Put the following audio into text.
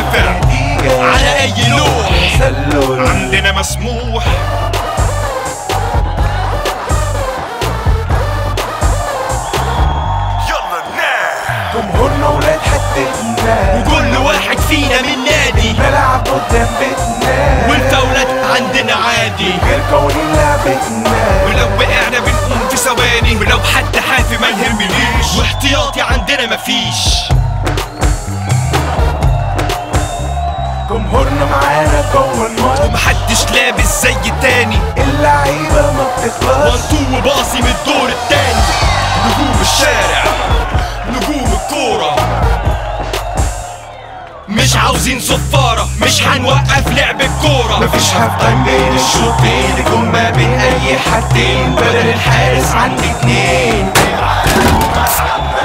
دافع نتيجة على اي لوح تسلل عندنا مسموح يلا نام جمهورنا ولاد حتتنا وكل واحد فينا من نادي ملعب قدام بيتنا والفاولات عندنا عادي غير قوانين لعبتنا ولو وقعنا بنقوم في ثواني ولو حد حافي ما يهمنيش واحتياطي عندنا مفيش جمهورنا معانا جوه الماتش ومحدش لابس زي التاني اللعيبة ما بتخلصش وانتو وباصي من الدور التاني نجوم الشارع نجوم الكورة مش عاوزين صفارة مش هنوقف لعب الكورة مفيش هاف تايم بين الشوطين يكون ما بين اي حدين بدل الحارس عندي اتنين